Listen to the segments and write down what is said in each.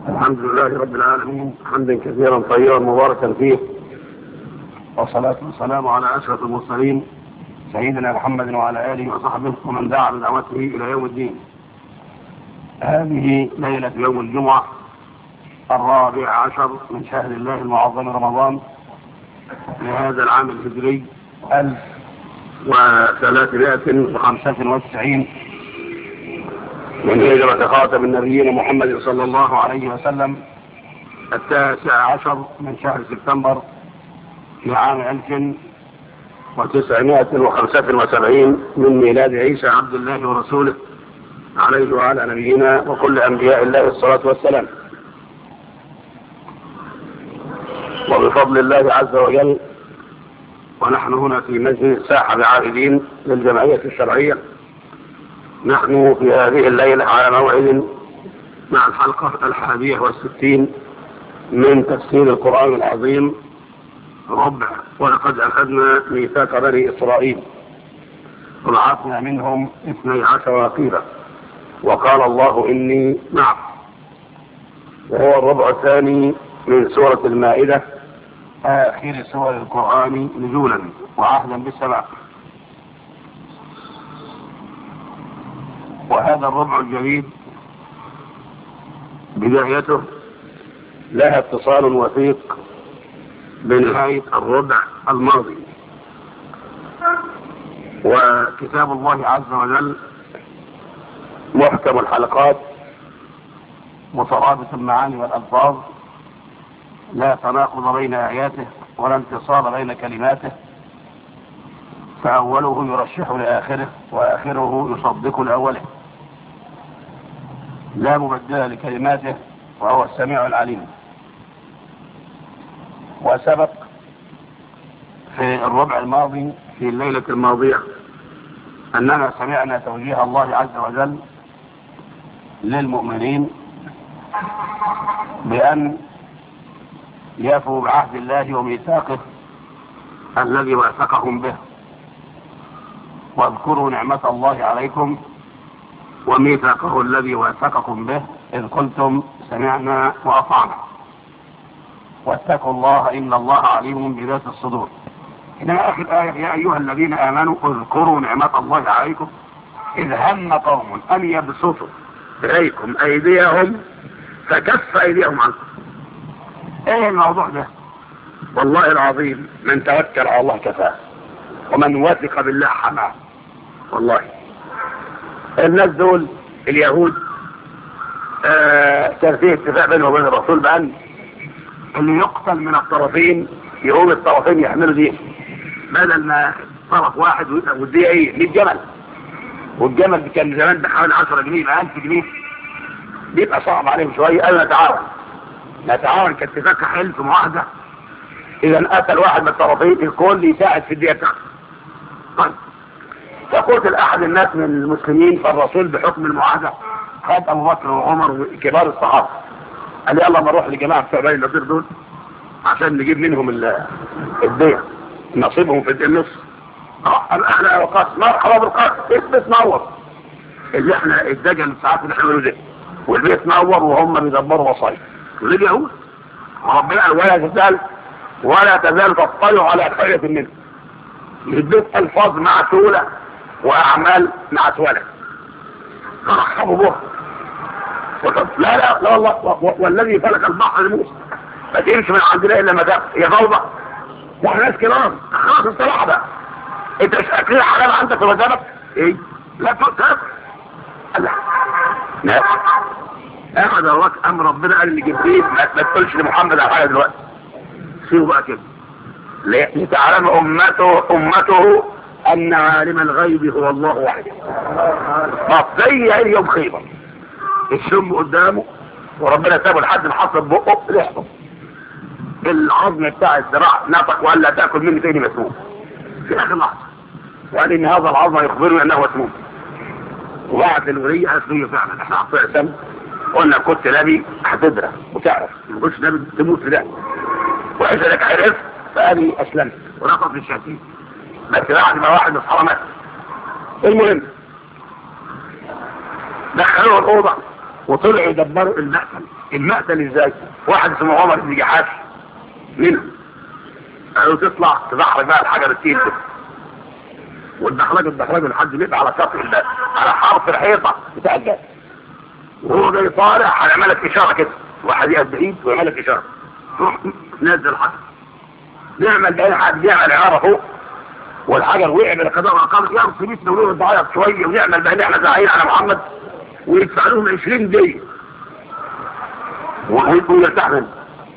الحمد لله رب العالمين حمدا كثيرا طيبا مباركا فيه والصلاة والسلام على أشرف المرسلين سيدنا محمد وعلى آله وصحبه ومن دعا بدعوته إلى يوم الدين هذه ليلة يوم الجمعة الرابع عشر من شهر الله المعظم رمضان لهذا العام الهجري 1395 من هجرة خاتم النبيين محمد صلى الله عليه وسلم التاسع عشر من شهر سبتمبر لعام 1975 من ميلاد عيسى عبد الله ورسوله عليه وعلى نبينا وكل أنبياء الله الصلاة والسلام وبفضل الله عز وجل ونحن هنا في مسجد ساحة بعابدين للجمعية الشرعية نحن في هذه الليلة على موعد مع الحلقة الحادية والستين من تفسير القرآن العظيم ربع ولقد أخذنا ميثاق بني إسرائيل وبعثنا منهم اثني عشر وقيلا وقال الله إني معكم وهو الربع الثاني من سورة المائدة آخر سور القرآن نزولا وعهدا بالسماء وهذا الربع الجديد بدايته لها اتصال وثيق بنهاية الربع الماضي وكتاب الله عز وجل محكم الحلقات مترابط المعاني والألفاظ لا تناقض بين آياته ولا انتصار بين كلماته فأوله يرشح لآخره وآخره يصدق لأوله لا مبدل لكلماته وهو السميع العليم وسبق في الربع الماضي في الليلة الماضية أننا سمعنا توجيه الله عز وجل للمؤمنين بأن يفوا بعهد الله وميثاقه الذي واثقهم به واذكروا نعمة الله عليكم وميثاقه الذي واثقكم به إذ قلتم سمعنا وأطعنا واتقوا الله إن الله عليم بذات الصدور إنما آخر آية يا أيها الذين آمنوا اذكروا نعمة الله عليكم إذ هم قوم أن يبسطوا إليكم أيديهم فكف أيديهم عنكم إيه الموضوع ده والله العظيم من توكل على الله كفاه ومن وثق بالله حماه والله الناس دول اليهود آه كان فيه اتفاق بينهم وبين الرسول بأن اللي يقتل من الطرفين يقوم الطرفين يحملوا دي بدل ما طرف واحد ودي ايه 100 جمل والجمل كان زمان بحوالي 10 جنيه يبقى 1000 جنيه بيبقى صعب عليهم شويه قالوا نتعاون نتعاون كاتفاق حلف معاهده اذا قتل واحد من الطرفين الكل يساعد في الديه بتاعته طيب فقتل احد الناس من المسلمين فالرسول بحكم المعاهده خد ابو بكر وعمر وكبار الصحابه قال يلا ما نروح لجماعه بتوع بني النصير دول عشان نجيب منهم الديه نصيبهم في النص احنا اوقات مرحبا بالقاتل البيت نور اللي احنا الدجل ساعات اللي احنا ده والبيت نور وهم بيدبروا مصايب واليهود وربنا قال ولا تزال ولا تزال تطلع على خيرة منه يدوك الفاظ معسولة واعمال معسولة فرحبوا بها لا لا لا والله والذي فلك البحر لموسى ما تمشي من عندنا الا ما ده هي فوضى واحنا ناس كرام خلاص الصراحه بقى انت مش اكلين حلال عندك في مذهبك ايه لا تقتل لا لا اخذ وراك امر ربنا قال لجبريل ما تقولش لمحمد على حاجه دلوقتي سيبه بقى كده لتعلم امته امته ان عالم الغيب هو الله وحده طب زي يوم خيبر الشم قدامه وربنا سابه لحد ما حصل بقه لحظه العظم بتاع الذراع نطق وقال لا تاكل مني تاني مسموم في اخر لحظه وقال ان هذا العظم يخبرني انه مسموم وبعت الولية قالت له فعلا احنا عطيه سم قلنا كنت نبي هتدرى وتعرف ما كنتش نبي تموت في ده واذا لك عرفت فاني اسلمت ونطق الشهادتين بس بعد ما واحد من اصحابه مات المهم دخلوه الاوضه وطلعوا يدبروا المأكل المقتل ازاي واحد اسمه عمر بن جحاش منهم قالوا تطلع تدحرج بقى الحجر التقيل ده والدحرجه الدحرجه لحد ما يبقى على سطح ال- على حرف الحيطه بتاع الجبل وهو جاي طالع هيعمل لك اشاره كده واحد يقف بعيد ويعمل لك اشاره تروح نزل الحجر نعمل بقى حد يعمل عماره فوق والحجر وقع من القضاء وقال يا رب بيتنا وليه ضعيف شويه ونعمل بقى احنا زعيم على محمد ويدفع لهم 20 دقيقه ويرتاح منه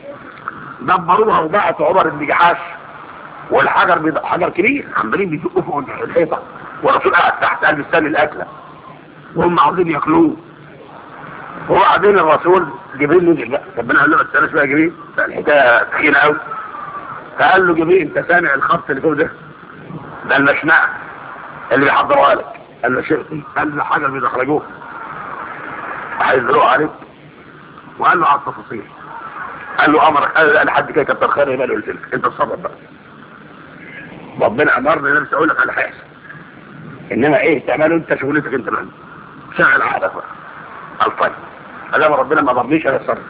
دبروها وبعتوا عمر بن جحاش والحجر بيض... حجر كبير عمالين بيزقوا فوق الحيطه والرسول قاعد تحت قلب مستني الاكله وهم عاوزين ياكلوه وبعدين الرسول جبريل نزل بقى ربنا قال له استنى شويه يا جبريل الحكايه تخينه قوي فقال له جبريل انت سامع الخط اللي فوق ده ده المشنقه اللي بيحضروها لك قال له شيء قال له حجر بيدخلجوه هيزرعوا عليك وقال له على التفاصيل قال له امرك قال له لحد كده كتر خير يبقى قلت لك انت تصرف بقى ربنا امرني نفسي اقول لك على اللي هيحصل انما ايه تعمله انت شغلتك انت بقى شغل عقلك بقى قال طيب ادام ربنا ما ضرنيش انا اتصرف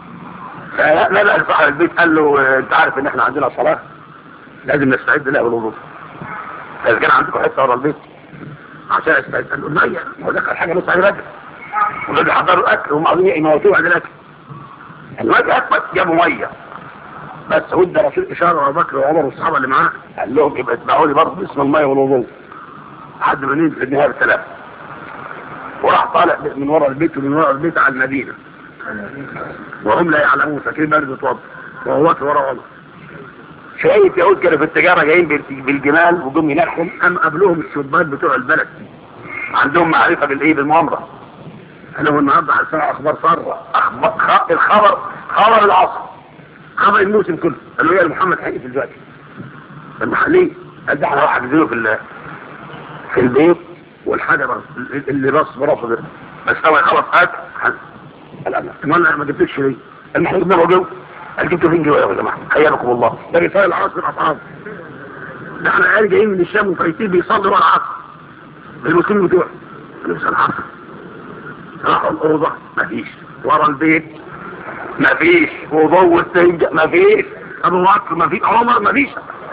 فنبأ لصاحب البيت قال له اه، انت عارف ان احنا عندنا صلاه لازم نستعد لها بالوضوء فاذا كان عندكم حته ورا البيت عشان استعد قال له الميه هو دخل حاجه نص عليه بدري ودول بيحضروا الاكل وهم عاوزين يموتوه بعد الاكل الواد اثبت جابوا ميه بس ودى رسول اشاره ابو بكر وعمر والصحابه اللي معاه قال لهم يبقى اتبعوا لي برضه باسم الميه والوضوء لحد ما ننزل في النهايه بالسلام وراح طالع من ورا البيت ومن ورا البيت على المدينه وهم لا يعلمون فاكرين برد اتوضى وهو واقف ورا عمر شوية يهود كانوا في التجارة جايين بال- بالجمال وجم ينحهم قام قابلوهم الشبان بتوع البلد عندهم معرفة بالايه بالمؤامرة قالوا النهارده هنسمع اخبار سارة اخبار خ- الخبر خبر العصر خبر الموسم كله قالوا يا محمد حقيقي دلوقتي المحلية قال ده احنا راح حاجزينه في ال- في البيت والحجر اللي بص براسه ده بس هو خلاص هات قال انا امال انا ما جبتش ليه؟ المحل ده جوه قال جبته فين جوه يا جماعه حياكم الله ده بيصلي العصر الاصحاب ده احنا عيال جايين من الشام وفايتين بيصلوا ورا العصر المسلمين بتوعه قالوا بيصلي العصر راحوا الاوضه مفيش ورا البيت مفيش وضوء والسنجة مفيش ابو بكر مفيش عمر مفيش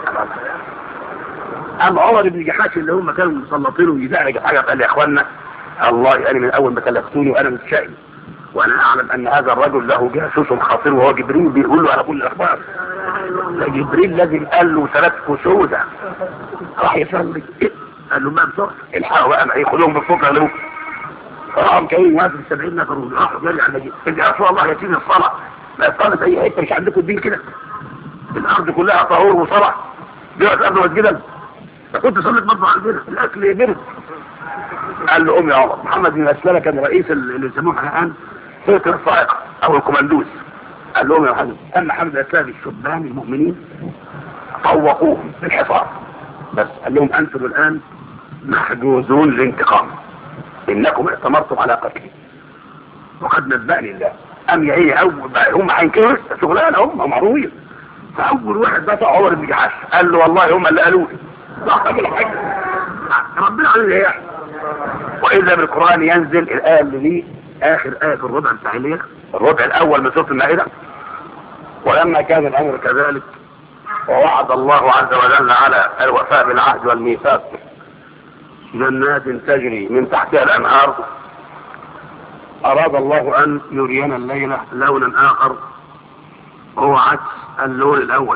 أم عمر بن جحاش اللي هم كانوا مسلطينه ويزعج حاجة قال يا إخوانا الله أنا من أول ما كلفتوني وأنا متشائم وأنا أعلم أن هذا الرجل له جاسوس خطير وهو جبريل بيقول له على كل الأخبار فجبريل لازم قال له ثلاث كسودة راح يصلي قال له ما بسرعة الحقوا بقى معي خدوهم بالفوق غلبوه راحوا كريم واقف 70 نفر وراحوا جري على النبي انت يا رسول الله يتيم الصلاة ما الصلاة في أي حتة مش عندكم الدين كده الأرض كلها طهور وصلاة دلوقتي الأرض مسجدا كنت صليت برضه عندنا الاكل برد قال له ام يا عمر محمد بن اسلمه كان رئيس ال- اللي يسموه الان فرقه الصاعقه او الكوماندوس قال له ام يا محمد اما محمد الاسلامي الشبان المؤمنين طوقوه بالحصار بس قال لهم انتم الان محجوزون للانتقام انكم ائتمرتم على قتلي وقد نبأني الله ام يا عيني اول بقى هم هينكروا لسه شغلانه هم معروفين فاول واحد بقى عمر بن جحاش قال له والله هم اللي قالوا لي صاحب الحج ربنا عليه ايه واذا بالقران ينزل الايه اللي دي اخر ايه في الربع بتاع الليل الربع الاول من سوره المائده ولما كان الامر كذلك ووعد الله عز وجل على الوفاء بالعهد والميثاق جنات تجري من تحتها الانهار اراد الله ان يرينا الليله لونا اخر هو عكس اللون الاول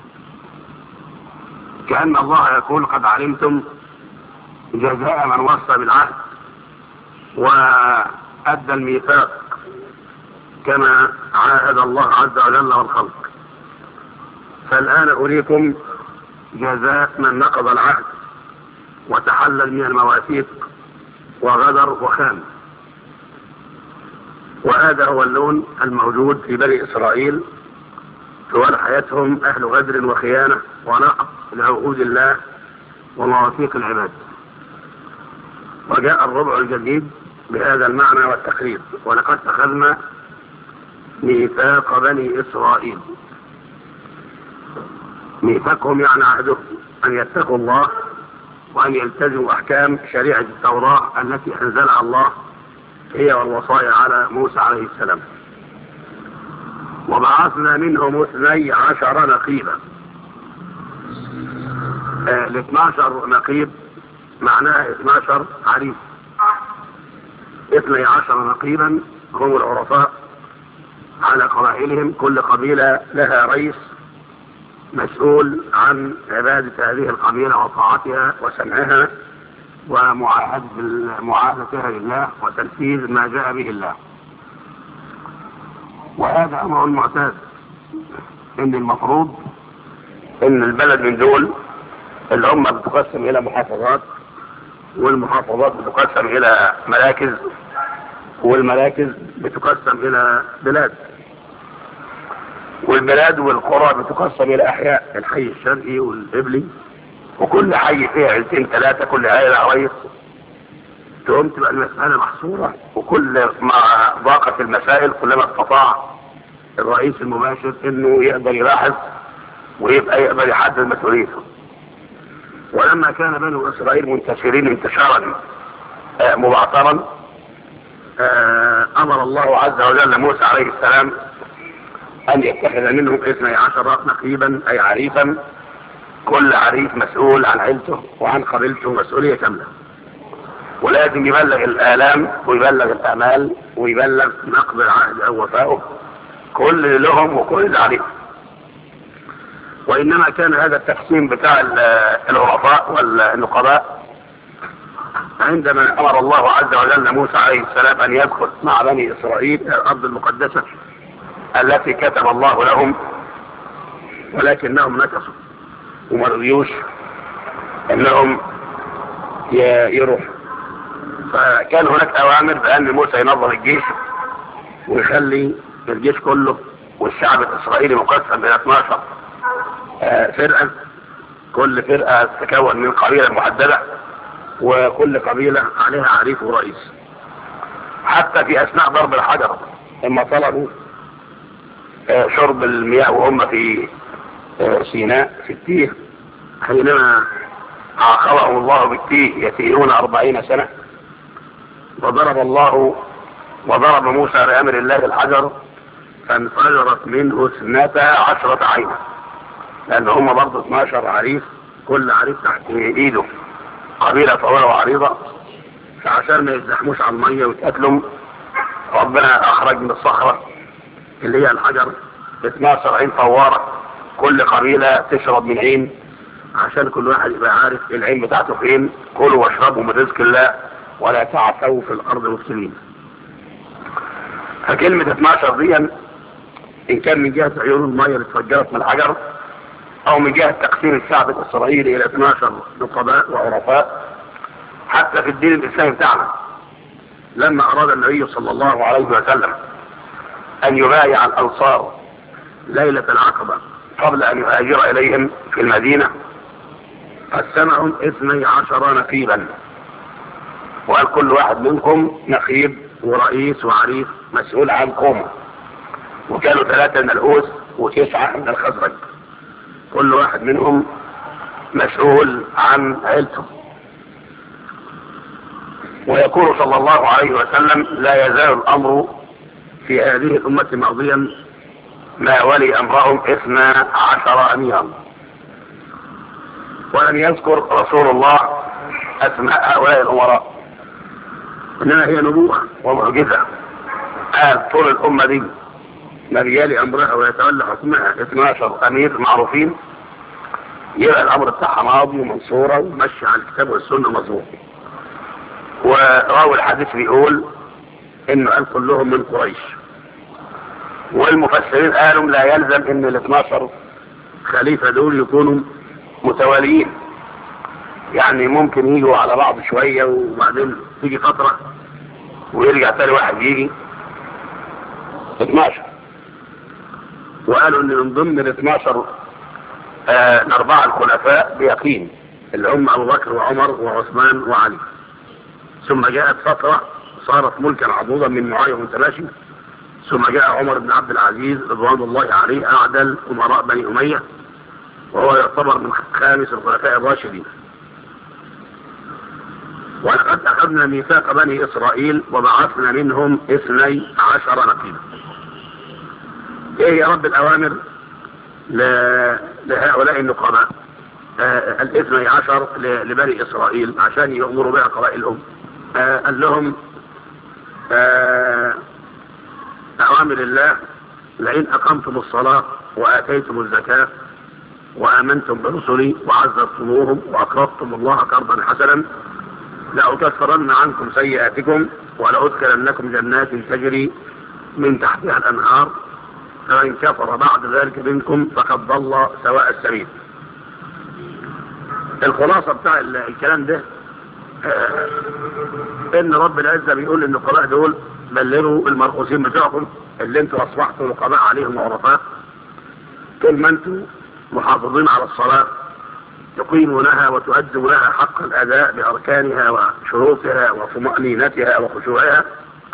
كأن الله يقول قد علمتم جزاء من وصى بالعهد وأدى الميثاق كما عاهد الله عز وجل والخلق فالآن أريكم جزاء من نقض العهد وتحلل من المواثيق وغدر وخان وهذا هو اللون الموجود في بني إسرائيل طوال حياتهم أهل غدر وخيانة ونقض لعهود الله ومواثيق العباد وجاء الربع الجديد بهذا المعنى والتقرير ولقد أخذنا ميثاق بني إسرائيل ميثاقهم يعني عهدهم أن يتقوا الله وأن يلتزموا أحكام شريعة التوراة التي أنزلها الله هي والوصايا على موسى عليه السلام وبعثنا منهم اثني عشر نقيبا آه، ال 12 نقيب معناها 12 عريس اثني عشر نقيبا هم العرفاء على قبائلهم كل قبيلة لها رئيس مسؤول عن عبادة هذه القبيلة وطاعتها وسمعها ومعاهدة معاهدتها لله وتنفيذ ما جاء به الله وهذا أمر معتاد إن المفروض إن البلد من دول الأمة بتقسم إلى محافظات والمحافظات بتقسم إلى مراكز والمراكز بتقسم إلى بلاد والبلاد والقرى بتقسم إلى أحياء الحي الشرقي والإبلي وكل حي فيها عيلتين ثلاثة كل عائلة رئيس تقوم تبقى المسألة محصورة وكل ما ضاقت المسائل كلما استطاع الرئيس المباشر انه يقدر يلاحظ ويبقى يقدر يحدد مسؤوليته ولما كان بنو اسرائيل منتشرين انتشارا آه، مبعثرا آه، امر الله عز وجل موسى عليه السلام ان يتخذ منهم اثني عشر نقيبا اي عريفا كل عريف مسؤول عن عيلته وعن قبيلته مسؤولية كاملة ولازم يبلغ الآلام ويبلغ الآمال ويبلغ نقض العهد أو وفائه كل اللي لهم وكل اللي عليهم وإنما كان هذا التقسيم بتاع ال- العرفاء والنقباء عندما أمر الله عز وجل موسى عليه السلام أن يدخل مع بني إسرائيل إلى الأرض المقدسة التي كتب الله لهم ولكنهم نكصوا وما رضيوش انهم ي- يروحوا فكان هناك اوامر بان موسى ينظم الجيش ويخلي الجيش كله والشعب الاسرائيلي مقسم الى 12 آه، فرقه كل فرقه تتكون من قبيله محدده وكل قبيله عليها عريف ورئيس حتى في اثناء ضرب الحجر لما طلبوا آه، شرب المياه وهم في آه، سيناء في التيه حينما عاقبهم الله بالتيه يتيهون أربعين سنة وضرب الله وضرب موسى بأمر الله الحجر فانفجرت منه اثنتا عشرة عينا لأن هم برضه 12 عريف كل عريف تحت إيده قبيلة طويلة وعريضة فعشان ما يزحموش على المية ويتقتلوا ربنا أخرج من الصخرة اللي هي الحجر 12 عين فوارة كل قبيلة تشرب من عين عشان كل واحد يبقى عارف العين بتاعته فين كلوا واشربوا من رزق الله ولا تعثوا في الارض مفسدين فكلمة 12 دي ان كان من جهة عيون المية اللي اتفجرت من الحجر او من جهة تقسيم الشعب الاسرائيلي الى 12 نقباء وعرفاء حتى في الدين الاسلامي بتاعنا لما اراد النبي صلى الله عليه وسلم ان يبايع الانصار ليلة العقبة قبل ان يهاجر اليهم في المدينة قسمهم اثني عشر نقيبا وقال كل واحد منكم نقيب ورئيس وعريف مسؤول عن قومه وكانوا ثلاثة من الأوس وتسعة من الخزرج كل واحد منهم مسؤول عن عيلته ويقول صلى الله عليه وسلم لا يزال الأمر في هذه الأمة ماضيا ما ولي أمرهم اثنا عشر أميرا ولم يذكر رسول الله أسماء هؤلاء الأمراء إنما هي نبوءة ومعجزة قال طول الأمة دي مريال أمرها ويتولى حكمها 12 أمير معروفين يبقى الأمر بتاعها ماضي ومنصورة ومشي على الكتاب والسنة مظبوط وراوي الحديث بيقول إنه قال كلهم من قريش والمفسرين قالوا لا يلزم إن ال 12 خليفة دول يكونوا متواليين يعني ممكن يجوا على بعض شوية وبعدين تيجي فترة ويرجع تاني واحد يجي 12 وقالوا ان من ضمن ال 12 آه الاربعة الخلفاء بيقين اللي هم ابو بكر وعمر وعثمان وعلي ثم جاءت فترة صارت ملكا عضوضا من معاوية ومتلاشي ثم جاء عمر بن عبد العزيز رضوان الله عليه اعدل امراء بني اميه وهو يعتبر من خامس الخلفاء الراشدين ولقد أخذنا ميثاق بني إسرائيل وبعثنا منهم اثني عشر نقيبا ايه يا رب الاوامر ل- لهؤلاء النقباء آه الاثني عشر ل- لبني اسرائيل عشان يأمروا بها قبائلهم آه قال لهم آه اوامر الله لئن اقمتم الصلاة واتيتم الزكاة وامنتم برسلي وعزرتموهم واقرضتم الله قرضا حسنا لأكفرن عنكم سيئاتكم ولأدخلنكم جنات تجري من تحتها الأنهار فمن كفر بعد ذلك منكم فقد ضل سواء السبيل الخلاصة بتاع ال- الكلام ده آه، ان رب العزة بيقول للنقباء دول بلغوا المرؤوسين بتوعكم اللي انتوا اصبحتوا نقباء عليهم ورفاق طول ما انتوا محافظين على الصلاة تقيمونها وتؤدونها حق الأداء بأركانها وشروطها وطمأنينتها وخشوعها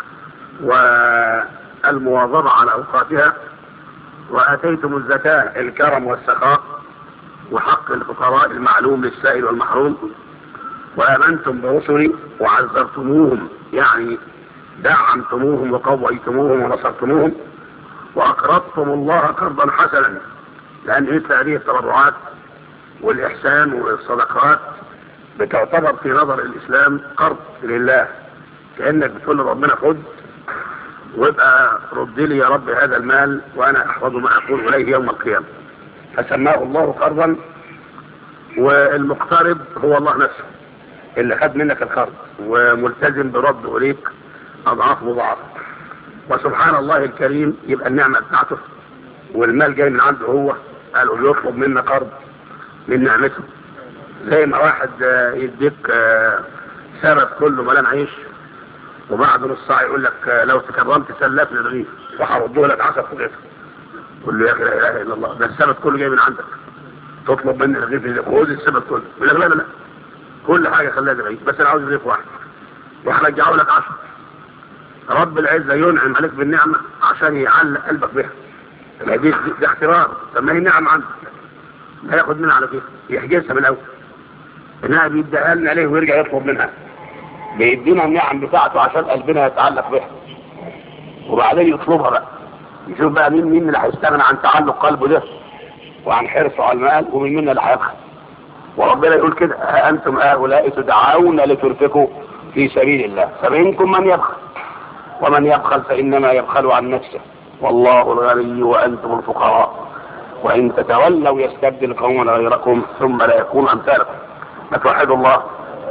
والمواظبة على أوقاتها وآتيتم الزكاة الكرم والسخاء وحق الفقراء المعلوم للسائل والمحروم وآمنتم برسلي وعزرتموهم يعني دعمتموهم وقويتموهم ونصرتموهم وأقرضتم الله قرضا حسنا لأن مثل هذه التبرعات والإحسان والصدقات بتعتبر في نظر الإسلام قرض لله كأنك بتقول لربنا خد وابقى رد لي يا رب هذا المال وأنا أحفظ ما أقول إليه يوم القيامة فسماه الله قرضا والمقترض هو الله نفسه اللي خد منك القرض وملتزم برده إليك أضعاف مضاعفة وسبحان الله الكريم يبقى النعمة بتاعته والمال جاي من عنده هو قالوا يطلب منا قرض من نعمته زي ما واحد آه، يديك آه، سبت كله ملان عيش وبعد نص ساعه يقول لك آه، لو تكرمت سلفني الرغيف وهرده لك 10 فقير قول له يا اخي لا اله الا الله ده السبت كله جاي من عندك تطلب مني الرغيف خد السبت كله يقول لك لا لا لا كل حاجه خليها رغيف بس انا عاوز رغيف واحد وهرجعه لك 10 رب العزه ينعم عليك بالنعمه عشان يعلق قلبك بها ما دي دي اختبار طب ما هي نعم عندك لا ياخد منها على كيف يحجزها من الاول انها بيديها لنا عليه ويرجع يطلب منها بيدينا النعم بتاعته عشان قلبنا يتعلق بها وبعدين يطلبها بقى يشوف بقى مين مين اللي هيستغنى عن تعلق قلبه ده وعن حرصه على المال ومين منا اللي هيبخل وربنا يقول كده ها انتم هؤلاء تدعون لتنفقوا في سبيل الله فمنكم من يبخل ومن يبخل فانما يبخل عن نفسه والله الغني وانتم الفقراء وإن تتولوا يستبدل قوما غيركم ثم لا يكون أمثالكم ما توحدوا الله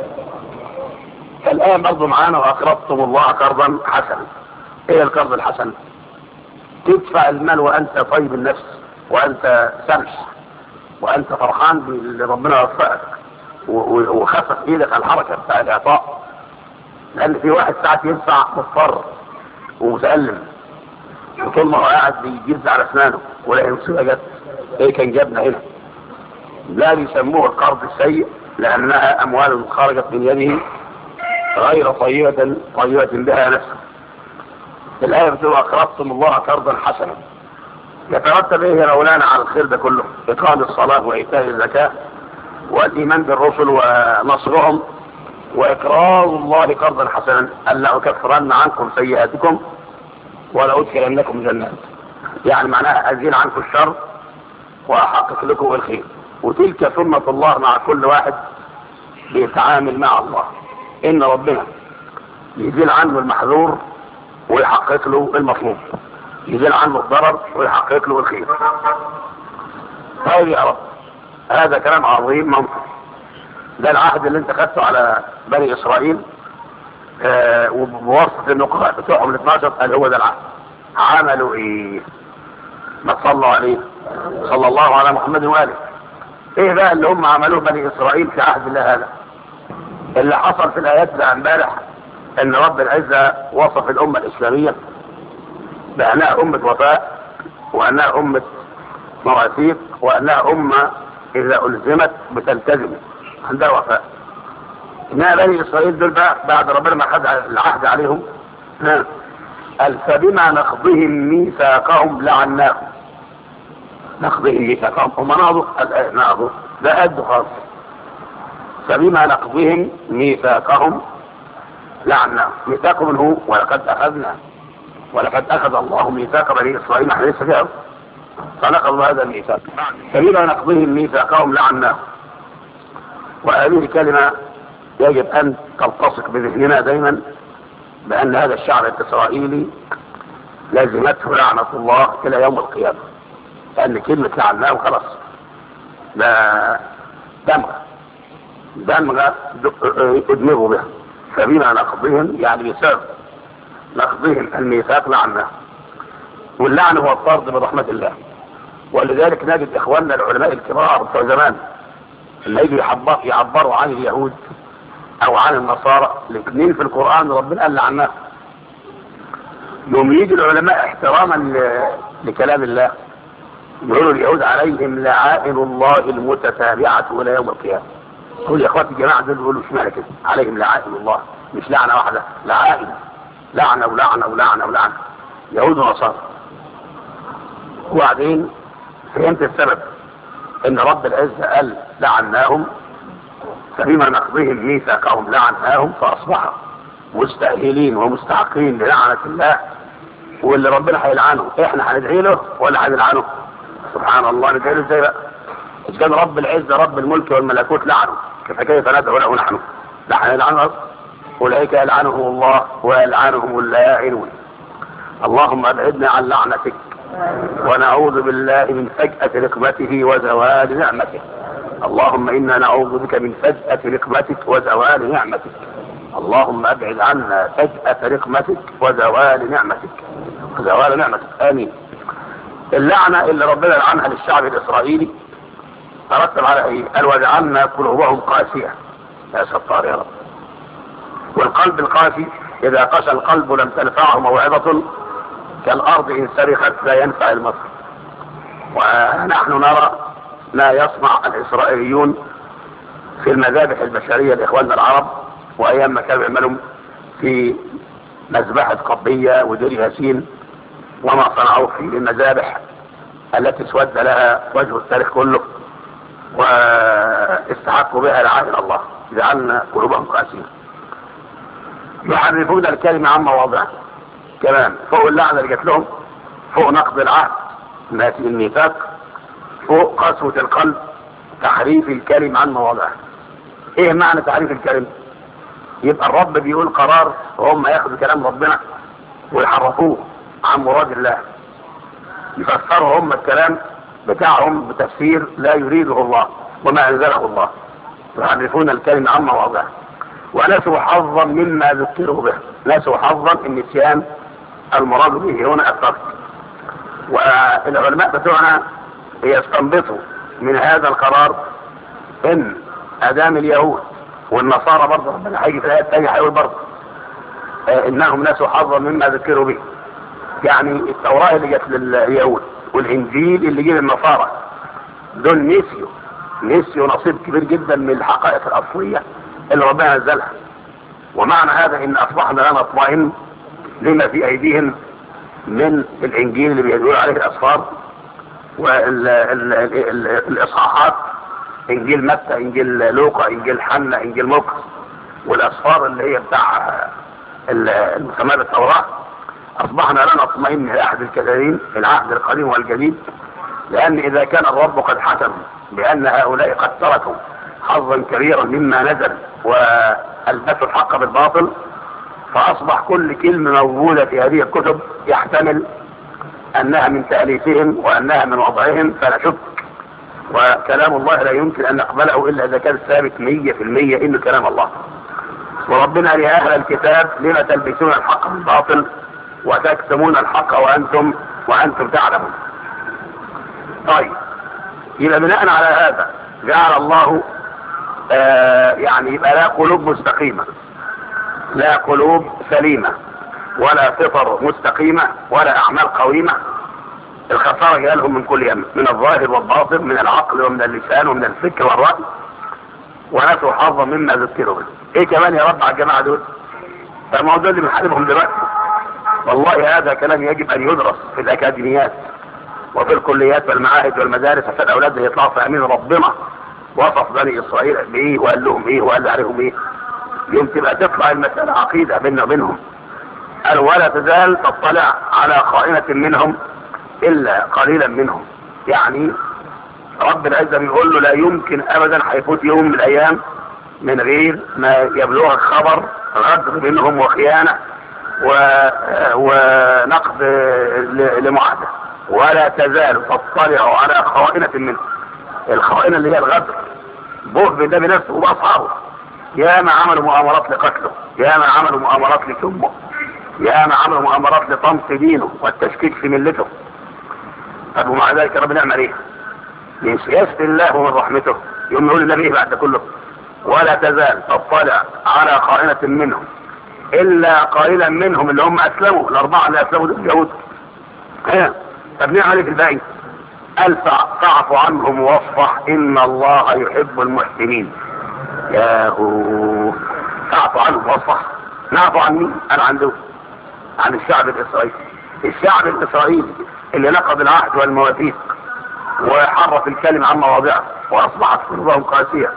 فالآن برضو معانا وأقرضتم الله قرضا حسنا إيه القرض الحسن تدفع المال وأنت طيب النفس وأنت سمح وأنت فرحان باللي ربنا وفقك و- و- وخفف إيدك على الحركة بتاع الإعطاء لأن في واحد ساعات يدفع مضطر ومتألم وطول ما هو قاعد بيجز على اسنانه ولا مصيبه جت ايه كان جابنا هنا لا بيسموه القرض السيء لانها اموال خرجت من يده غير طيبة طيبة بها نفسه الآية بتقول أقرضتم الله قرضا حسنا يترتب إيه يا مولانا على الخير ده كله؟ إقام الصلاة وإيتاء الزكاة والإيمان بالرسل ونصرهم وإقرار الله قرضا حسنا ألا أكفرن عنكم سيئاتكم ولا أدخلنكم جنات يعني معناها أزيل عنكم الشر وأحقق لكم الخير وتلك سنة الله مع كل واحد بيتعامل مع الله إن ربنا يزيل عنه المحذور ويحقق له المطلوب يزيل عنه الضرر ويحقق له الخير طيب يا رب هذا كلام عظيم منطق ده العهد اللي انت خدته على بني اسرائيل آه وبواسطة النقاط بتوعهم ال 12 قال هو ده العهد عملوا ايه ما تصلوا عليه صلى الله على محمد واله ايه بقى اللي هم عملوه بني اسرائيل في عهد الله هذا اللي حصل في الايات ده امبارح ان رب العزة وصف الامة الاسلامية بانها امة وفاء وانها امة مواثيق وانها امة اذا الزمت بتلتزم عندها وفاء انها بني اسرائيل دول بقى بعد ربنا ما خد العهد عليهم ها قال فبما نقضهم ميثاقهم لعناهم نقضهم ميثاقهم هم نقضوا قال نقضوا ده قد خالص فبما نقضهم ميثاقهم لعناهم ميثاقهم هو ولقد اخذنا ولقد اخذ الله ميثاق بني اسرائيل احنا لسه فيها فنقضوا هذا الميثاق فبما نقضهم ميثاقهم لعناهم وهذه الكلمة يجب أن تلتصق بذهننا دائما بأن هذا الشعب الإسرائيلي لازمته لعنة الله إلى يوم القيامة لأن كلمة لعناه خلاص لا دمغة دمغة ادمغوا بها فبما نقضهم يعني بسبب نقضهم الميثاق لعناه واللعن هو الطرد من رحمة الله ولذلك نجد إخواننا العلماء الكبار بتوع زمان لما يجوا يعبر يعبروا عن اليهود أو عن النصارى الاثنين في القرآن ربنا قال لعناه يوم يجي العلماء احتراما ل- لكلام الله يقولوا اليهود عليهم لعائن الله المتتابعة إلى يوم القيامة يقول يا اخواتي الجماعة دول بيقولوا اشمعنى كده عليهم لعائن الله مش لعنة واحدة لعائن لعنة ولعنة ولعنة ولعنة يهود ونصارى وبعدين فهمت السبب ان رب العزة قال لعناهم فبما نقضهم ميثاقهم لعناهم فاصبحوا مستأهلين ومستحقين للعنة الله واللي ربنا هيلعنه احنا هندعي له ولا هنلعنه سبحان الله ندعي له ازاي بقى إذا كان رب العزة رب الملك والملكوت لعنه فكيف ندعو له نحن لا هنلعنه أولئك يلعنهم الله ويلعنهم اللاعنون اللهم ابعدنا عن لعنتك ونعوذ بالله من فجأة رقبته وزوال نعمته اللهم إنا نعوذ بك من فجأة رقبتك وزوال نعمتك اللهم ابعد عنا فجأة رقمتك وزوال نعمتك وزوال نعمتك آمين اللعنة اللي ربنا لعنها للشعب الإسرائيلي ترتب على ايه؟ قال وجعلنا قلوبهم قاسية يا ستار يا رب والقلب القاسي إذا قسى القلب لم تنفعه موعظة كالأرض إن سرقت لا ينفع المصر ونحن نرى ما يصنع الإسرائيليون في المذابح البشرية لإخواننا العرب وأيام ما كانوا يعملوا في مذبحة قبية ودير ياسين وما صنعوه في المذابح التي اسود لها وجه التاريخ كله واستحقوا بها لعائن الله جعلنا قلوبهم قاسية يحرفون الكلمة عن مواضعه كمان فوق اللعنة اللي جات لهم فوق نقض العهد ناتي الميثاق فوق قسوة القلب تحريف الكلم عن مواضعه ايه معنى تحريف الكلم يبقى الرب بيقول قرار وهم ياخدوا كلام ربنا ويحرفوه عن مراد الله يفسروا هم الكلام بتاعهم بتفسير لا يريده الله وما انزله الله يحرفون الكلمة عن مواضعه ونسوا حظا مما ذكروا به نسوا حظا النسيان المراد به هنا الترك والعلماء بتوعنا يستنبطوا من هذا القرار ان ادام اليهود والنصارى برضه ربنا هيجي في الايه الثانيه هيقول برضه آه انهم نسوا حظا مما ذكروا به يعني التوراه اللي جت لليهود والانجيل اللي جه للنصارى دول نسيوا نسيوا نصيب كبير جدا من الحقائق الاصليه اللي ربنا نزلها ومعنى هذا ان اصبحنا لا نطمئن لما في ايديهم من الانجيل اللي بيقول عليه الاسفار والاصحاحات انجيل متى انجيل لوقا انجيل حنا انجيل مرقس والاسفار اللي هي بتاع المسمى بالتوراه اصبحنا لا نطمئن لاحد الكثيرين في العهد القديم والجديد لان اذا كان الرب قد حكم بان هؤلاء قد تركوا حظا كبيرا مما نزل والبسوا الحق بالباطل فاصبح كل كلمه موجوده في هذه الكتب يحتمل انها من تاليفهم وانها من وضعهم فلا شك وكلام الله لا يمكن ان نقبله الا اذا كان ثابت 100% انه كلام الله وربنا يا اهل الكتاب لما تلبسون الحق بالباطل وتكتمون الحق وانتم وانتم تعلمون طيب يبقى بناء على هذا جعل الله آه يعني يبقى لا قلوب مستقيمة لا قلوب سليمة ولا فطر مستقيمة ولا أعمال قويمة الخسارة جالهم من كل يم من الظاهر والباطن من العقل ومن اللسان ومن الفكر والرأي ونسوا حظا مما ذكروا به ايه كمان يا رب على الجماعة دول فما هو ده اللي بنحاربهم دلوقتي والله هذا كلام يجب ان يدرس في الاكاديميات وفي الكليات والمعاهد والمدارس عشان الاولاد يطلعوا فاهمين ربنا وصف بني اسرائيل بايه وقال لهم ايه وقال عليهم ايه يوم تبقى تطلع المسألة عقيدة بيننا وبينهم قال ولا تزال تطلع على خائنة منهم الا قليلا منهم يعني رب العزة بيقول له لا يمكن ابدا هيفوت يوم من الايام من غير ما يبلغك خبر غدر منهم وخيانة و... ونقد ل- لمعاهدة ولا تزال تطلع على خائنة منهم الخائنة اللي هي الغدر بوه ده بنفسه وبأصحابه يا ما عملوا مؤامرات لقتله يا ما عملوا مؤامرات لكمه يا ما عملوا مؤامرات لطمس دينه والتشكيك في ملته طب ومع ذلك ربنا نعمل ايه؟ من سياسة الله ومن رحمته يوم يقول النبي ايه بعد ده كله ولا تزال تطلع على خائنة منهم الا قليلا منهم اللي هم اسلموا الاربعة اللي اسلموا دول اليهود ها طب نعمل ايه في الباقي؟ قال فاع- فاعف عنهم واصفح ان الله يحب المحسنين ياهو فاعف عنهم واصفح نعفو عن مين؟ قال عن دول عن الشعب الاسرائيلي الشعب الاسرائيلي اللي نقض العهد والمواثيق وحرف الكلمة عن مواضعه واصبحت قلوبهم قاسية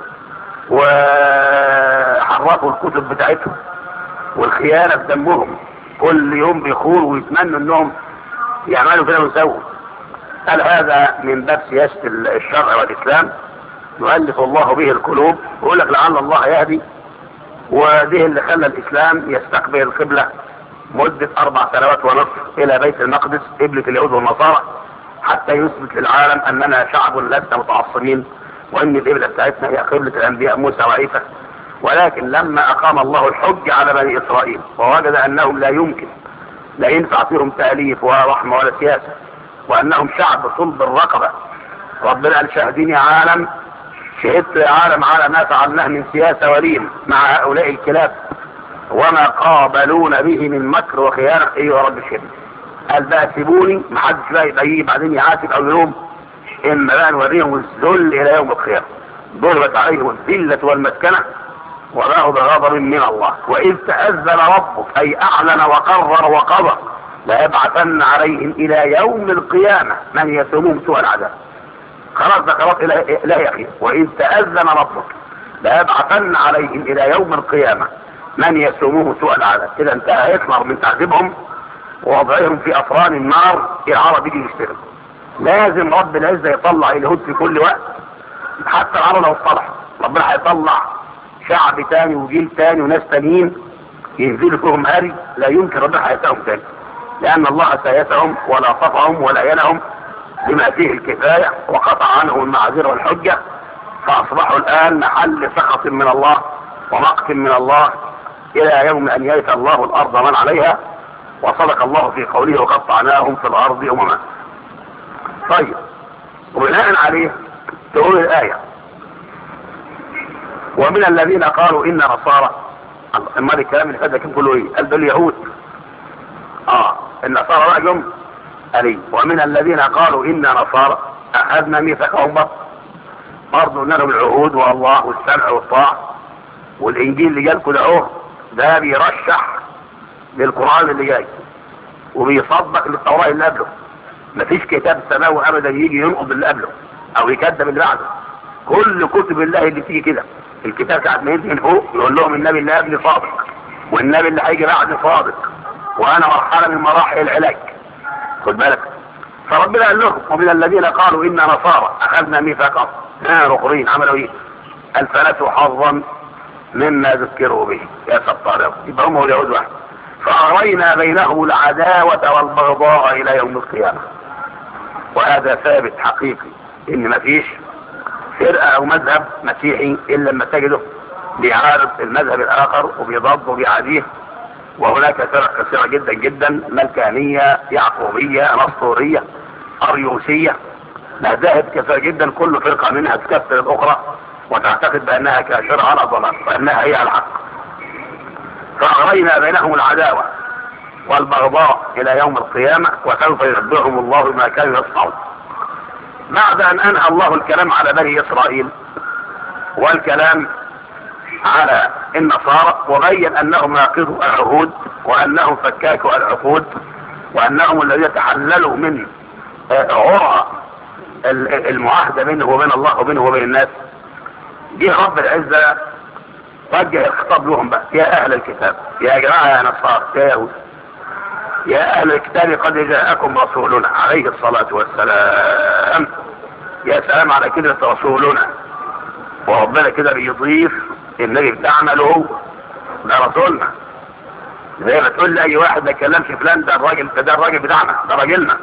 وحرفوا الكتب بتاعتهم والخيانة في دمهم كل يوم بيخونوا ويتمنوا انهم يعملوا كده ويسووا قال هذا من باب سياسة الشرع والإسلام يؤلف الله به القلوب ويقول لك لعل الله يهدي وده اللي خلى الإسلام يستقبل القبلة مدة أربع سنوات ونصف إلى بيت المقدس قبلة اليهود والنصارى حتى يثبت للعالم أننا شعب لسنا متعصبين وأن القبلة بتاعتنا هي قبلة الأنبياء موسى وعيسى ولكن لما أقام الله الحج على بني إسرائيل ووجد أنهم لا يمكن لا ينفع فيهم تأليف ولا رحمة ولا سياسة وأنهم شعب صلب الرقبة ربنا قال شاهدين يا عالم شهدت يا عالم على ما فعلناه من سياسة وليم مع هؤلاء الكلاب وما قابلون به من مكر وخيانة ايوه يا رب الشهد قال بقى سيبوني محدش بقى يبقى يجي بعدين يعاتب او يلوم اما بقى نوريهم الذل الى يوم القيامة ضربت عليهم الذلة والمسكنة وباءوا بغضب من الله واذ تأذن ربك اي اعلن وقرر وقضى ليبعثن عليهم الى يوم القيامة من يسومهم سوء العذاب خلاص ده خلاص الى لا يا اخي واذ تأذن ربك ليبعثن عليهم الى يوم القيامة من يسومه سوء العذاب كده انتهى يطلع من تعذيبهم ووضعهم في افران النار العرب يجي يشتغل لازم رب العزة يطلع اليهود في كل وقت حتى العرب لو اصطلحوا ربنا هيطلع شعب تاني وجيل تاني وناس تانيين ينزلوا فيهم هاري لا يمكن ربنا هيساهم تاني لان الله سيسهم ولا صفهم ولا ينهم بما فيه الكفاية وقطع عنهم المعاذير والحجة فاصبحوا الان محل سخط من الله ومقت من الله الى يوم ان يرث الله الارض من عليها وصدق الله في قوله وقطعناهم في الارض امما طيب وبناء عليه تقول الايه ومن الذين قالوا ان نصارى امال الكلام اللي فات ده كان كله ايه قال دول يهود اه النصارى بقى جم قال ومن الذين قالوا ان نصارى اخذنا ميثاقهم برضه برضه قلنا لهم العهود والله والسمع والطاعه والانجيل اللي جالكم ده اهو ده بيرشح للقران اللي جاي وبيصدق للتوراه اللي قبله مفيش كتاب سماوي ابدا يجي ينقض اللي قبله او يكذب اللي بعده كل كتب الله اللي تيجي كده الكتاب ساعة ما ينزل من فوق يقول لهم النبي اللي قبلي صادق والنبي اللي هيجي بعد صادق وانا مرحله من مراحل العلاج خد بالك فربنا قال لهم ومن الذين قالوا انا نصارى اخذنا ميثاقهم ها رقرين عملوا ايه؟ قال فنسوا حظا مما ذكروا به يا ستار يبقى هم واليهود واحد فأغرينا بينهم العداوة والبغضاء إلى يوم القيامة وهذا ثابت حقيقي إن مفيش فرقة أو مذهب مسيحي إلا لما تجده بيعارض المذهب الآخر وبيضاد وبيعاديه وهناك فرق كثيرة جدا جدا ملكانية يعقوبية نصورية أريوسية مذاهب كثيرة جدا كل فرقة منها تكفر الأخرى وتعتقد بأنها كاشرة على ضلال وأنها هي الحق فأغرينا بينهم العداوة والبغضاء إلى يوم القيامة وسوف ينبئهم الله بما كانوا يصنعون بعد أن أنهى الله الكلام على بني إسرائيل والكلام على النصارى وبين أنهم ناقضوا العهود وأنهم فكاكوا العقود وأنهم الذين تحللوا من عرى المعاهدة بينه وبين الله وبينه وبين الناس جه رب العزة وجه الخطاب لهم بقى يا اهل الكتاب يا جماعة يا نصارى يا يهود يا اهل الكتاب قد جاءكم رسولنا عليه الصلاة والسلام سلام يا سلام على كده رسولنا وربنا كده بيضيف النبي بتاعنا له ده رسولنا زي ما تقول لاي واحد ما يتكلمش فلان ده الراجل ده الراجل بتاعنا ده راجلنا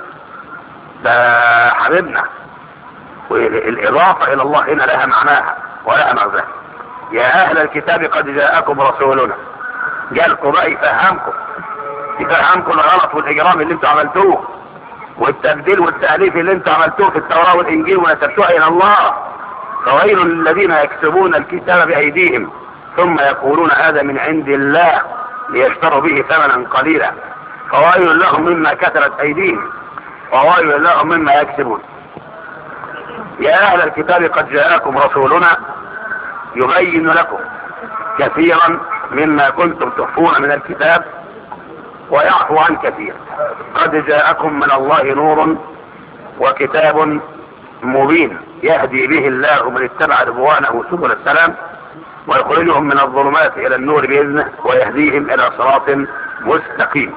ده حبيبنا والاضافه الى الله هنا لها معناها ولها مغزى يا اهل الكتاب قد جاءكم رسولنا جالكم بقى يفهمكم يفهمكم الغلط والاجرام اللي انتوا عملتوه والتبديل والتاليف اللي انتوا عملتوه في التوراه والانجيل ونسبتوها الى الله فويل للذين يكتبون الكتاب بايديهم ثم يقولون هذا من عند الله ليشتروا به ثمنا قليلا فويل لهم مما كتبت ايديهم وويل لهم مما يكسبون يا اهل الكتاب قد جاءكم رسولنا يبين لكم كثيرا مما كنتم تخفون من الكتاب ويعفو عن كثير قد جاءكم من الله نور وكتاب مبين يهدي به الله من اتبع رضوانه سبل السلام ويخرجهم من الظلمات الى النور باذنه ويهديهم الى صراط مستقيم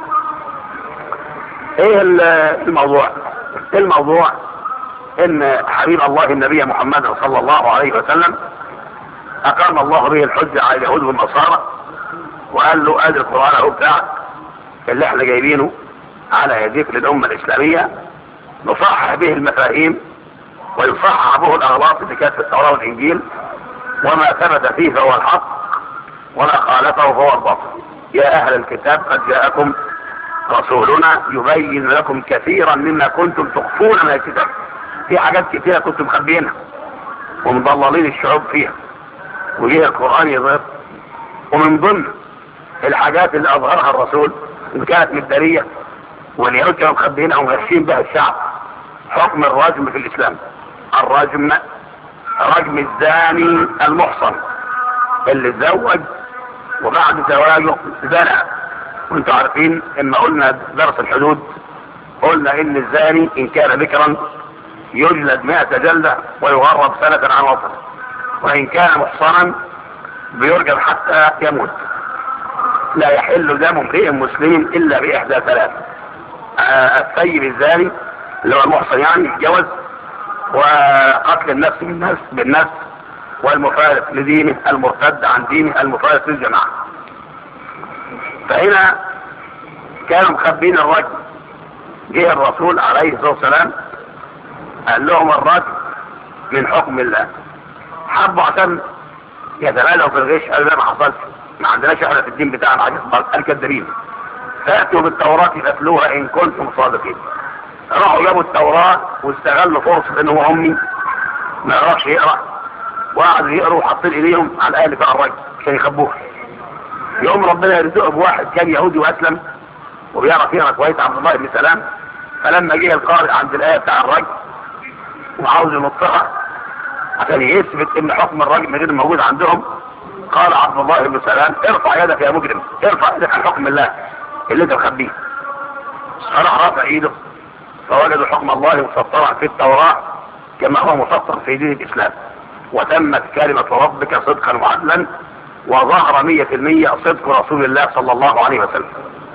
ايه الموضوع الموضوع ان حبيب الله النبي محمد صلى الله عليه وسلم اقام الله به الحجة على اليهود والنصارى وقال له ادي القرآن اهو بتاعك اللي احنا جايبينه على يديك للامة الاسلامية نصحح به المفاهيم ويصحح به الاغلاط اللي كانت في التوراة والانجيل وما ثبت فيه فهو الحق وما خالفه فهو الباطل يا اهل الكتاب قد جاءكم رسولنا يبين لكم كثيرا مما كنتم تخفون من الكتاب في حاجات كثيرة كنتم مخبيينها ومضللين الشعوب فيها وجه القرآن يظهر ومن ضمن الحاجات اللي أظهرها الرسول إن كانت مدارية واليهود كانوا مخبيينها ومغشين بها الشعب حكم الرجم في الإسلام الرجم رجم الزاني المحصن اللي اتزوج وبعد زواجه زنى وانتوا عارفين اما قلنا درس الحدود قلنا ان الزاني ان كان بكرا يجلد مئة جلدة ويغرب سنة عن وطنه وإن كان محصنا بيرجم حتى يموت لا يحل دم امرئ مسلم إلا بإحدى ثلاث آه الثيب الزاني اللي هو المحصن يعني يتجوز وقتل النفس بالنفس بالنفس والمفارق لدينه المرتد عن دينه المفارق للجماعة فهنا كانوا مخبين الرجل جه الرسول عليه الصلاة والسلام قال لهم الرجل من حكم الله حبوا عشان يتمالوا في الغش قالوا لا ما حصلش ما عندناش احنا في الدين بتاعنا حاجه قال كدابين فاتوا بالتوراة فاتلوها ان كنتم صادقين راحوا جابوا التوراة واستغلوا فرصة ان هو امي ما يعرفش يقرا وقعدوا يقروا وحاطين ايديهم على الايه بتاع الرجل عشان يخبوها يوم ربنا يرزقه بواحد كان يهودي واسلم وبيعرف يقرا كويس عبد الله بن سلام فلما جه القارئ عند الايه بتاع الرجل وعاوز ينطقها عشان يثبت ان حكم الرجل غير موجود عندهم قال عبد الله بن سلام ارفع يدك يا مجرم ارفع يدك عن حكم الله اللي انت مخبيه فراح رافع ايده فوجدوا حكم الله مسطرا في التوراة كما هو مسطر في دين الاسلام وتمت كلمة ربك صدقا وعدلا وظهر مية في المية صدق رسول الله صلى الله عليه وسلم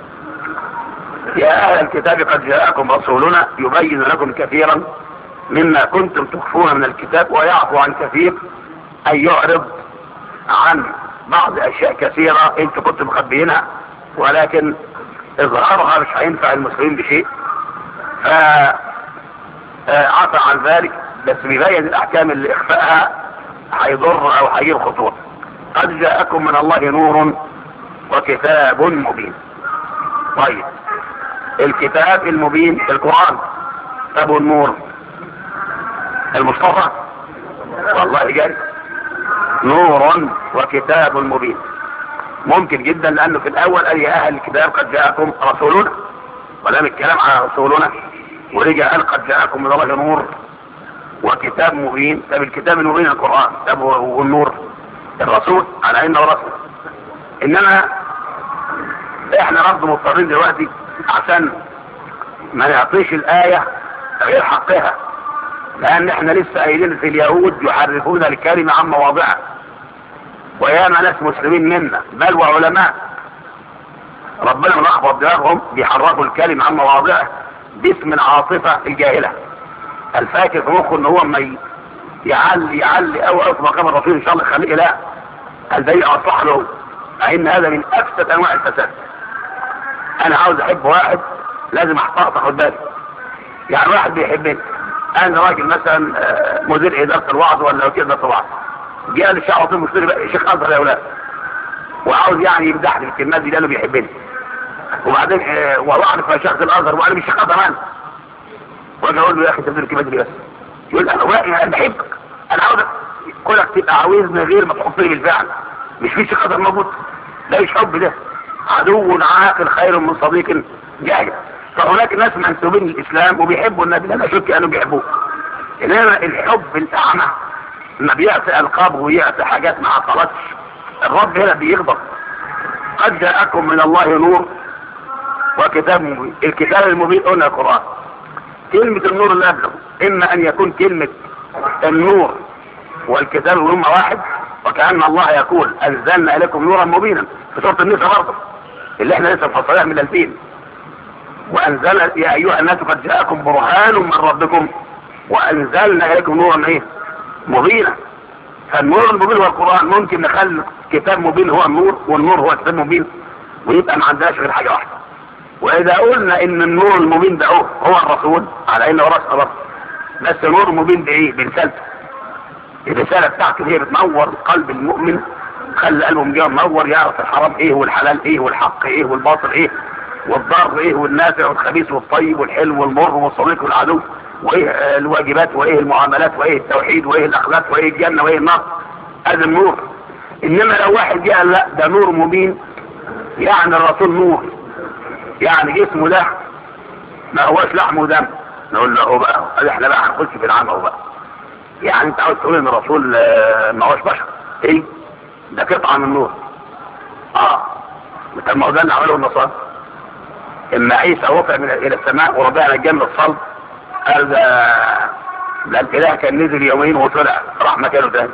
يا اهل الكتاب قد جاءكم رسولنا يبين لكم كثيرا مما كنتم تخفون من الكتاب ويعفو عن كثير أن يعرض عن بعض أشياء كثيرة أنتم كنتم مخبيينها ولكن إظهارها مش هينفع المسلمين بشيء فعفى عن ذلك بس بيبين الأحكام اللي إخفائها هيضر أو هيجيب خطوة قد جاءكم من الله نور وكتاب مبين طيب الكتاب المبين القرآن كتاب النور المصطفى والله جاي نور وكتاب مبين ممكن جدا لانه في الاول قال يا اهل الكتاب قد جاءكم رسولنا ولم الكلام على رسولنا ورجع قال قد جاءكم من الله نور وكتاب مبين طب الكتاب المبين القران طب والنور الرسول على انه رسول انما احنا برضه مضطرين دلوقتي عشان ما نعطيش الايه غير حقها لان احنا لسه قايلين في اليهود يحرفون الكلمة عن مواضعها وياما ناس مسلمين منا بل وعلماء ربنا لخبط دماغهم بيحرفوا الكلمة عن مواضعها باسم العاطفة الجاهلة الفاكر في مخه ان هو ما ي- يعلي يعلي قوي قوي في مقام الرسول ان شاء الله يخليه لا قال ده اصلح له مع ان هذا من افسد انواع الفساد انا عاوز احب واحد لازم احتاط اخد بالي يعني واحد بيحبني انا راجل مثلا آه، مدير اداره الوعظ ولا وكيل اداره الوعظ جاء لي الشعب مش بقى شيخ ازهر يا اولاد وعاوز يعني يمدحني بالكلمات دي لانه بيحبني وبعدين آه، واعرف يا شيخ الازهر وانا مش شيخ ازهر انا واجي اقول له يا اخي انت بتقول الكلمات دي ليه بس يقول لي انا واقع انا بحبك انا عاوزك كونك تبقى عاوزني غير ما تحطني بالفعل مش في شيخ ازهر موجود ده مش حب ده عدو عاقل خير من صديق جاهل فهناك ناس منسوبين للاسلام وبيحبوا النبي لا اشك انهم بيحبوه انما الحب الاعمى ما بيعطي القاب ويعطي حاجات ما عطلتش الرب هنا بيغضب قد جاءكم من الله نور وكتاب مبين الكتاب المبين قلنا القران كلمه النور اللي قبله اما ان يكون كلمه النور والكتاب هم واحد وكأن الله يقول أنزلنا إليكم نورا مبينا في سورة النساء برضه اللي احنا لسه مفصلينها من الفين وأنزل يا أيها الناس قد جاءكم برهان من ربكم وأنزلنا إليكم نورا إيه؟ مبينا فالنور المبين هو القرآن ممكن نخلي كتاب مبين هو النور والنور هو كتاب مبين ويبقى ما عندناش غير حاجة واحدة وإذا قلنا إن النور المبين ده هو, هو الرسول على إنه رأس خلاص بس النور المبين بإيه؟ برسالته الرسالة بتاعته هي بتنور قلب المؤمن خلي قلبه مجاوب منور يعرف الحرام ايه والحلال ايه والحق ايه والباطل ايه والضار ايه والنافع والخبيث والطيب والحلو والمر والصديق والعدو وايه آه، الواجبات وايه المعاملات وايه التوحيد وايه الاخلاق وايه الجنة وايه النار هذا النور انما لو واحد جاء لا ده نور مبين يعني الرسول نور يعني جسمه ده ما هوش لحم ودم نقول له هو بقى قال احنا بقى هنخش في العمى هو بقى يعني انت عاوز تقول ان الرسول آه، ما هوش بشر ايه ده قطعه من نور اه طب ما هو ده اللي عمله النصارى اما عيسى وقع من الى السماء وربنا نجم الصلب قال ده ده الاله كان نزل يومين وطلع راح مكانه تاني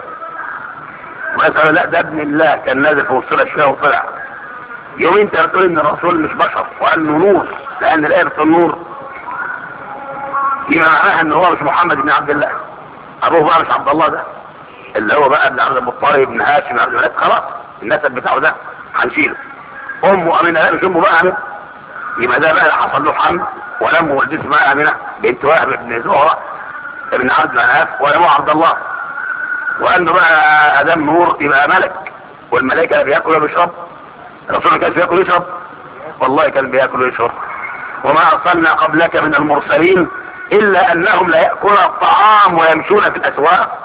وقال لا ده ابن الله كان نازل في وسط شويه وطلع يومين انت بتقول ان الرسول مش بشر وقال له نور لان الايه في النور يبقى معناها ان هو مش محمد بن عبد الله ابوه بقى مش عبد الله ده اللي هو بقى ابن عبد المطلب بن هاشم بن عبد الملك خلاص النسب بتاعه ده هنشيله امه امينه لا مش امه بقى امينه يبقى ده بقى اللي حصل له حمل ولم والدته اسمها امينه بنت وهب بن زهره ابن عبد مناف ولمه عبد الله وانه بقى ادم نور يبقى ملك والملائكه بياكل وبيشرب الرسول ما كانش بياكل ويشرب والله كان بياكل ويشرب وما ارسلنا قبلك من المرسلين الا انهم لا ياكلون الطعام ويمشون في الاسواق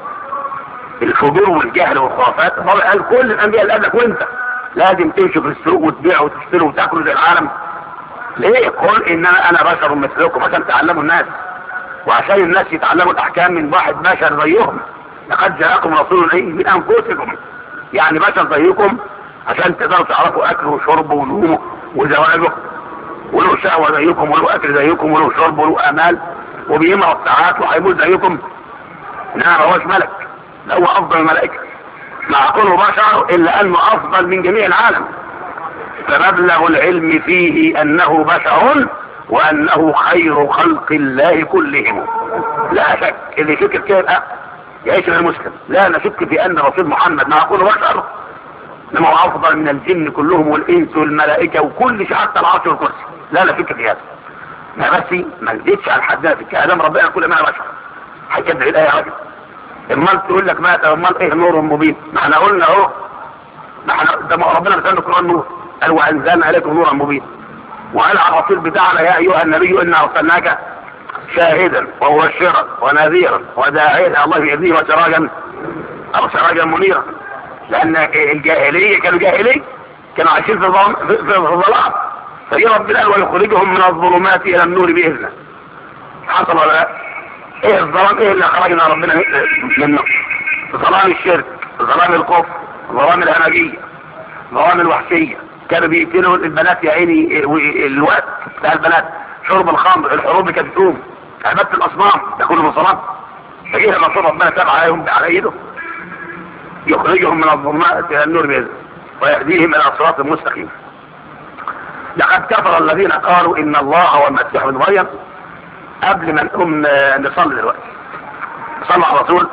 الفجور والجهل والخرافات طبعا قال كل الانبياء اللي قبلك وانت لازم تمشي في السوق وتبيع وتشتري وتاكل زي العالم ليه قل انما انا بشر مثلكم عشان تعلموا الناس وعشان الناس يتعلموا الاحكام من واحد بشر زيهم لقد جاءكم رسول ايه من انفسكم يعني بشر زيكم عشان تقدروا تعرفوا اكله وشربه ونومه وزواجه وله شهوة زيكم وله اكل زيكم وله شرب وله امال وبيمرض ساعات وهيموت زيكم انما ما هوش ملك ده هو افضل الملائكه مع كونه بشر الا انه افضل من جميع العالم فمبلغ العلم فيه انه بشر وانه خير خلق الله كلهم لا شك اللي يشك في كده يبقى يعيش غير مسلم لا نشك في ان رسول محمد مع كونه بشر انما هو افضل من الجن كلهم والانس والملائكه وكل شيء حتى العرش والكرسي لا نشك في هذا ما بس ما نزيدش على حدنا في الكلام ربنا كل ما بشر هيكذب الايه يا راجل امال تقول لك ما امال ايه نور مبين ما احنا قلنا اهو ما احنا ده ما ربنا مثلا القران نور قال وانزلنا عليكم نورا مبين وقال على الرسول بتاعنا يا ايها النبي انا ارسلناك شاهدا ومبشرا ونذيرا وداعيا الى الله باذنه وسراجا او سراجا منيرا لان الجاهليه كانوا جاهليه كانوا عايشين في الظلام في, في الظلام فجي ربنا قال ويخرجهم من الظلمات الى النور باذنه حصل ولا لا؟ ايه الظلام ايه اللي خرجنا ربنا منه ظلام الشرك ظلام الكفر ظلام الهمجيه ظلام الوحشيه كانوا بيقتلوا البنات يا عيني الوقت بتاع البنات شرب الخمر الحروب كانت بتقوم عباده الاصنام ده كله من ظلام فجيه الرسول ربنا تاب عليهم على ايده يخرجهم من الظلمات الى النور باذنه ويهديهم الى صراط مستقيم لقد كفر الذين قالوا ان الله هو المسيح ابن مريم قبل ما نقوم نصلي دلوقتي صلى على الرسول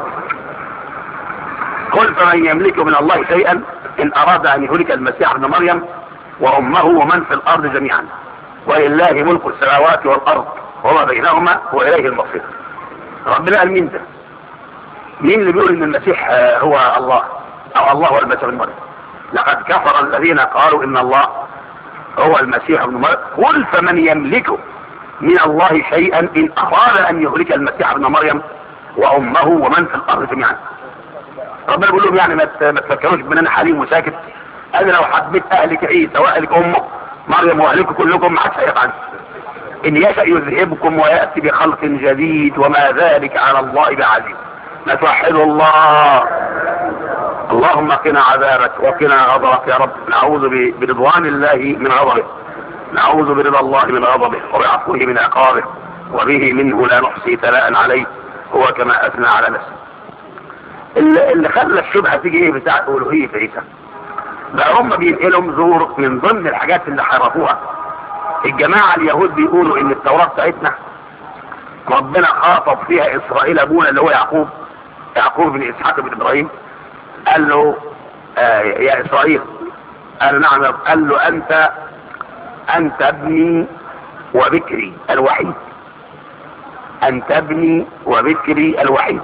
قل فمن يملك من الله شيئا ان اراد ان يهلك المسيح ابن مريم وامه ومن في الارض جميعا ولله ملك السماوات والارض وما بينهما واليه المصير ربنا قال مين ده مين اللي بيقول ان المسيح هو الله او الله هو المسيح ابن مريم لقد كفر الذين قالوا ان الله هو المسيح ابن مريم قل فمن يملك من الله شيئا ان اراد ان يهلك المسيح ابن مريم وامه ومن في الارض جميعا ربنا بيقول لهم يعني ما ما تفكروش بان انا حليم وساكت انا لو حبيت اهلك عيسى واهلك امه مريم واهلكم كلكم ما حدش هيفعل ان يشاء يذهبكم وياتي بخلق جديد وما ذلك على الله بعزيز ما توحدوا الله اللهم قنا عذابك وقنا غضبك يا رب نعوذ برضوان الله من غضبه نعوذ برضا الله من غضبه وبعفوه من عقابه وبه منه لا نحصي ثناء عليه هو كما اثنى على نفسه اللي, اللي خلى الشبهه تيجي ايه بتاع الوهيه عيسى بقى هم بينقلهم زور من ضمن الحاجات اللي حرفوها الجماعه اليهود بيقولوا ان التوراه بتاعتنا ربنا خاطب فيها اسرائيل ابونا اللي هو يعقوب يعقوب بن اسحاق بن ابراهيم قال له آه يا اسرائيل قال نعم قال له انت انت ابني وبكري الوحيد انت ابني وبكري الوحيد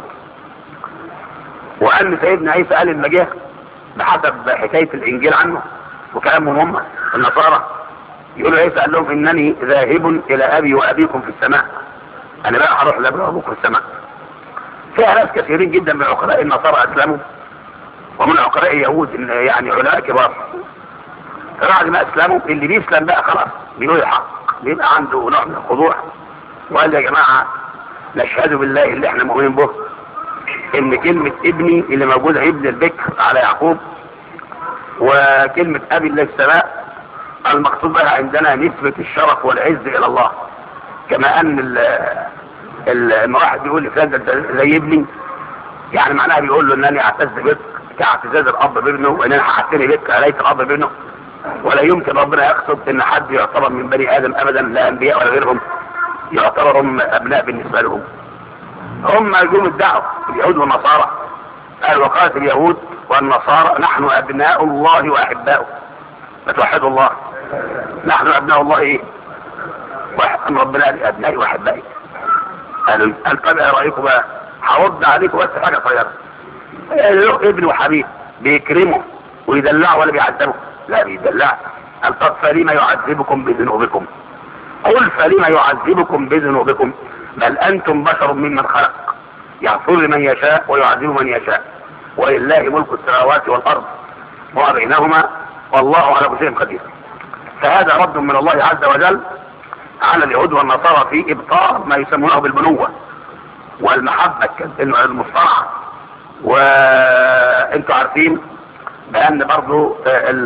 وقال سيدنا عيسى قال لما جه بحسب حكايه الانجيل عنه وكلامهم هم النصارى يقولوا عيسى قال لهم انني ذاهب الى ابي وابيكم في السماء انا بقى هروح لابي وابوكم في السماء فيها ناس كثيرين جدا من عقلاء النصارى اسلموا ومن عقلاء اليهود يعني علماء كبار فبعد ما اسلموا اللي بيسلم بقى خلاص بيقول الحق بيبقى عنده نوع من الخضوع وقال يا جماعه نشهد بالله اللي احنا مؤمنين به ان كلمة ابني اللي موجودة ابن البكر على يعقوب وكلمة ابي الله السماء المقصود بها عندنا نسبة الشرف والعز الى الله كما ان ال واحد بيقول لفلان ده زي ابني يعني معناها بيقول له انني اعتز بك كاعتزاز الاب بابنه وان انا حققتني بك ليس الاب بابنه ولا يمكن ربنا يقصد ان حد يعتبر من بني ادم ابدا لا انبياء ولا غيرهم يعتبر هم ابناء بالنسبه لهم هم جم الدعوة اليهود والنصارى قال وقالت اليهود والنصارى نحن ابناء الله واحباؤه ما توحدوا الله نحن ابناء الله ايه واحد ربنا قال ابنائي واحبائي قالوا قال طب ايه رايكم بقى هرد عليكم بس حاجه صغيره له ابن وحبيب بيكرمه ويدلعه ولا بيعذبه لا بيدلع قال طب فلما يعذبكم بذنوبكم قل فلما يعذبكم بذنوبكم بل انتم بشر ممن خلق يغفر لمن يشاء ويعذب من يشاء ولله ملك السماوات والارض وما بينهما والله على كل شيء قدير فهذا رد من الله عز وجل على اليهود والنصارى في ابطال ما يسمونه بالبنوه والمحبه المصطنعه وانتم عارفين بان برضو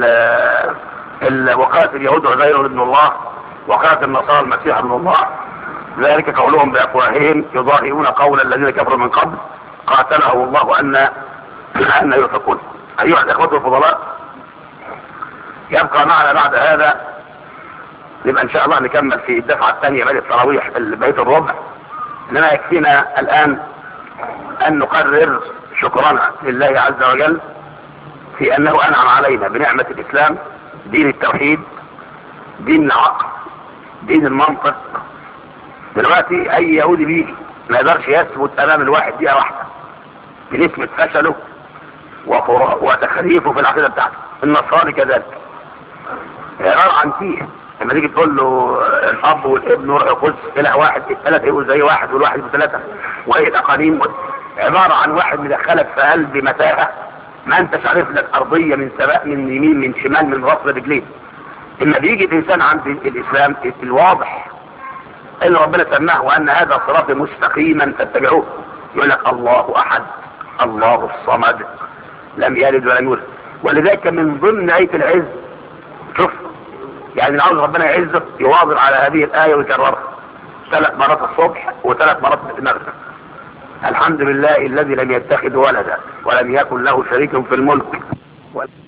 وقالت اليهود عزير ابن الله وقالت النصارى المسيح ابن الله ذلك قولهم بافواههم يضاهئون قول الذين كفروا من قبل قاتلهم الله ان ان يؤفكون ايها الاخوه الفضلاء يبقى معنا بعد هذا نبقى ان شاء الله نكمل في الدفعه الثانيه بعد التراويح في بيت الربع انما يكفينا الان ان نقرر شكرنا لله عز وجل في انه انعم علينا بنعمه الاسلام دين التوحيد دين العقل دين المنطق دلوقتي اي يهودي بيجي ما يقدرش يثبت امام الواحد دقيقه واحده بنسبه فشله وتخريفه في العقيده بتاعته النصراني كذلك عباره عن فيه لما تيجي تقول له الاب والابن والروح القدس اله واحد الثلاثه يبقوا زي واحد والواحد يبقوا ثلاثه وايه الاقانيم عباره عن واحد مدخلك في قلب متاهه ما انتش عارف لك ارضيه من سماء من يمين من شمال من راس رجلين اما بيجي الانسان عند الاسلام الواضح ان ربنا سماه وان هذا صراط مستقيما فاتبعوه يقول لك الله احد الله الصمد لم يلد ولم يولد ولذلك من ضمن آية العز شوف يعني اللي عاوز ربنا يعزه يواظب على هذه الآية ويكررها ثلاث مرات الصبح وثلاث مرات المغرب الحمد لله الذي لم يتخذ ولدا ولم يكن له شريك في الملك